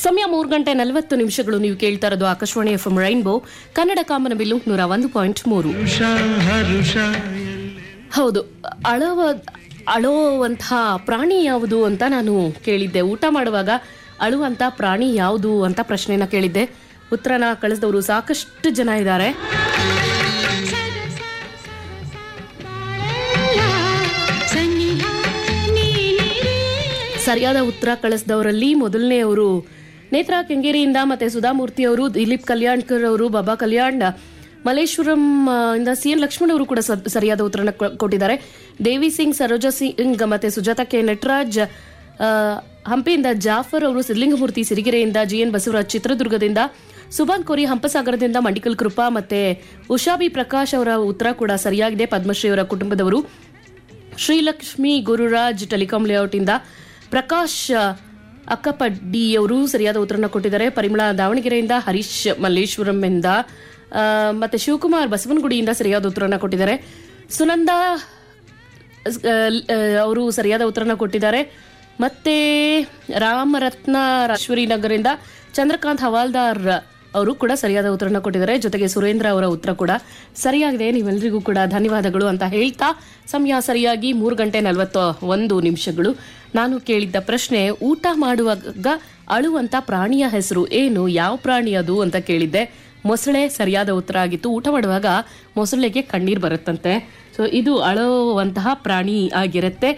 ಸಮಯ ಮೂರು ಗಂಟೆ ನಲವತ್ತು ನಿಮಿಷಗಳು ನೀವು ಕೇಳ್ತಾ ಇರೋದು ಆಕಾಶವಾಣಿ ಎಫ್ ರೈನ್ಬೋ ಕನ್ನಡ ಕಾಮನಬಿಲ್ಲು ನೂರ ಒಂದು ಪಾಯಿಂಟ್ ಮೂರು ಹರುಷ ಹರುಷ ಹೌದು ಅಳವ ಅಳುವಂತಹ ಪ್ರಾಣಿ ಯಾವುದು ಅಂತ ನಾನು ಕೇಳಿದ್ದೆ ಊಟ ಮಾಡುವಾಗ ಅಳುವಂತ ಪ್ರಾಣಿ ಯಾವುದು ಅಂತ ಪ್ರಶ್ನೆನ ಕೇಳಿದ್ದೆ ಉತ್ತರನ ಕಳಿಸಿದವರು ಸಾಕಷ್ಟು ಜನ ಇದ್ದಾರೆ ಸರಿಯಾದ ಉತ್ತರ ಕಳಿಸಿದವರಲ್ಲಿ ಮೊದಲನೆಯವರು ನೇತ್ರಾ ಕೆಂಗೇರಿಯಿಂದ ಮತ್ತೆ ಸುಧಾಮೂರ್ತಿ ಅವರು ದಿಲೀಪ್ ಕಲ್ಯಾಣ್ಕರ್ ಅವರು ಬಾಬಾ ಕಲ್ಯಾಣ್ ಮಲೇಶ್ವರಂ ಆ, ಇಂದ ಸಿ ಎನ್ ಲಕ್ಷ್ಮಣ್ ಅವರು ಕೂಡ ಸ- ಸರಿಯಾದ ಉತ್ತರನ ಕೊ- ಕೊಟ್ಟಿದ್ದಾರೆ ದೇವಿ ಸಿಂಗ್ ಸರೋಜಾ ಸಿಂಗ್ ಮತ್ತೆ ಸುಜಾತ ಕೆ ನಟರಾಜ್ ಆ, ಹಂಪಿಯಿಂದ ಜಾಫರ್ ಅವರು ಸಿದ್ಲಿಂಗಮೂರ್ತಿ ಸಿರಿಗೆರೆಯಿಂದ ಜಿ ಎನ್ ಬಸವರಾಜ್ ಚಿತ್ರದುರ್ಗದಿಂದ ಸುಭಾನ್ ಕೋರಿ ಹಂಪಸಾಗರದಿಂದ ಮಂಡಿಕಲ್ ಕೃಪಾ ಮತ್ತೆ ಉಷಾಬಿ ಪ್ರಕಾಶ್ ಅವರ ಉತ್ತರ ಕೂಡ ಸರಿಯಾಗಿದೆ ಪದ್ಮಶ್ರೀ ಅವರ ಕುಟುಂಬದವರು ಶ್ರೀಲಕ್ಷ್ಮಿ ಗುರುರಾಜ್ ಟೆಲಿಕಾಂ ಲೇಔಟ್ ಇಂದ ಪ್ರಕಾಶ್ ಅಕ್ಕಪಡ್ಡಿ ಅವರು ಸರಿಯಾದ ಉತ್ತರನ ಕೊಟ್ಟಿದ್ದಾರೆ ಪರಿಮಳ ದಾವಣಗೆರೆಯಿಂದ ಹರೀಶ್ ಮಲ್ಲೇಶ್ವರಂ ಇಂದ ಆ, ಮತ್ತೆ ಶಿವಕುಮಾರ್ ಬಸವನಗುಡಿಯಿಂದ ಸರಿಯಾದ ಉತ್ತರನ ಕೊಟ್ಟಿದ್ದಾರೆ ಸುನಂದ ಅವರು ಸರಿಯಾದ ಉತ್ತರನ ಕೊಟ್ಟಿದ್ದಾರೆ ಮತ್ತೆ ರಾಮರತ್ನ ರಾಶ್ವರಿ ನಗರಿಂದ ಚಂದ್ರಕಾಂತ್ ಹವಾಲ್ದಾರ್ ಅವರು ಕೂಡ ಸರಿಯಾದ ಉತ್ತರನ ಕೊಟ್ಟಿದ್ದಾರೆ ಜೊತೆಗೆ ಸುರೇಂದ್ರ ಅವರ ಉತ್ತರ ಕೂಡ ಸರಿಯಾಗಿದೆ ನೀವೆಲ್ಲರಿಗೂ ಕೂಡ ಧನ್ಯವಾದಗಳು ಅಂತ ಹೇಳ್ತಾ ಸಮಯ ಸರಿಯಾಗಿ ಮೂರು ಗಂಟೆ ನಲವತ್ತ ಒಂದು ನಿಮಿಷಗಳು ನಾನು ಕೇಳಿದ್ದ ಪ್ರಶ್ನೆ ಊಟ ಮಾಡುವಾಗ ಅಳುವಂತ ಪ್ರಾಣಿಯ ಹೆಸರು ಏನು ಯಾವ ಪ್ರಾಣಿ ಅದು ಅಂತ ಕೇಳಿದ್ದೆ ಮೊಸಳೆ ಸರಿಯಾದ ಉತ್ತರ ಆಗಿತ್ತು ಊಟ ಮಾಡುವಾಗ ಮೊಸಳೆಗೆ ಕಣ್ಣೀರ್ ಬರುತ್ತಂತೆ ಸೊ ಇದು ಅಳುವಂತಹ ಪ್ರಾಣಿ ಆಗಿರುತ್ತೆ